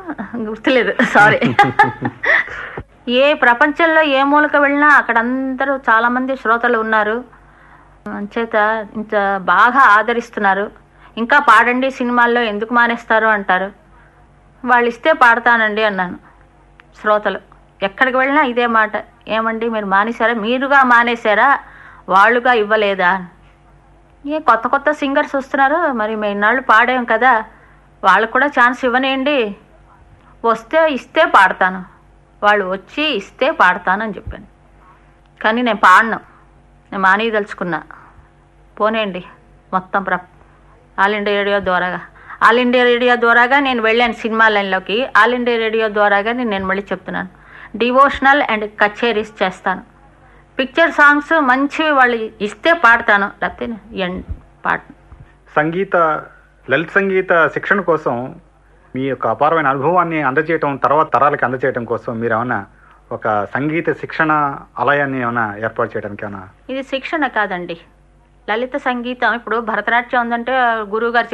గుర్తులేదు సారీ ఏ ప్రపంచంలో ఏ మూలక వెళ్ళినా అక్కడ అందరూ చాలా మంది శ్రోతలు ఉన్నారు అంచేత ఇంత బాగా ఆదరిస్తున్నారు ఇంకా పాడండి సినిమాల్లో ఎందుకు మానేస్తారు అంటారు వాళ్ళు ఇస్తే పాడతానండి అన్నాను శ్రోతలు ఎక్కడికి వెళ్ళినా ఇదే మాట ఏమండి మీరు మానేశారా మీరుగా మానేశారా వాళ్ళుగా ఇవ్వలేదా ఏ కొత్త కొత్త సింగర్స్ వస్తున్నారు మరి మేము ఇన్నాళ్ళు పాడాం కదా వాళ్ళకు కూడా ఛాన్స్ ఇవ్వనేయండి వస్తే ఇస్తే పాడతాను వాళ్ళు వచ్చి ఇస్తే పాడతానని చెప్పాను కానీ నేను పాడను నేను మానేయదలుచుకున్నా పోనేయండి మొత్తం ప్ర ఆల్ ఇండియా రేడియో ద్వారాగా ఆల్ ఇండియా రేడియో ద్వారాగా నేను వెళ్ళాను సినిమా లైన్లోకి ఆల్ ఇండియా రేడియో ద్వారాగా నేను మళ్ళీ చెప్తున్నాను డివోషనల్ అండ్ కచేరీస్ చేస్తాను పిక్చర్ సాంగ్స్ మంచివి వాళ్ళు ఇస్తే పాడతాను లేకపోతే ఎండ్ పాట సంగీత లలిత సంగీత శిక్షణ కోసం మీ యొక్క అపారమైన అనుభవాన్ని అందజేయటం తర్వాత తరాలకి అందజేయటం కోసం మీరు ఏమైనా ఒక సంగీత శిక్షణ ఆలయాన్ని ఏమైనా ఏర్పాటు చేయడానికి ఏమైనా ఇది శిక్షణ కాదండి లలిత సంగీతం ఇప్పుడు భరతనాట్యం ఉందంటే గురువు గారు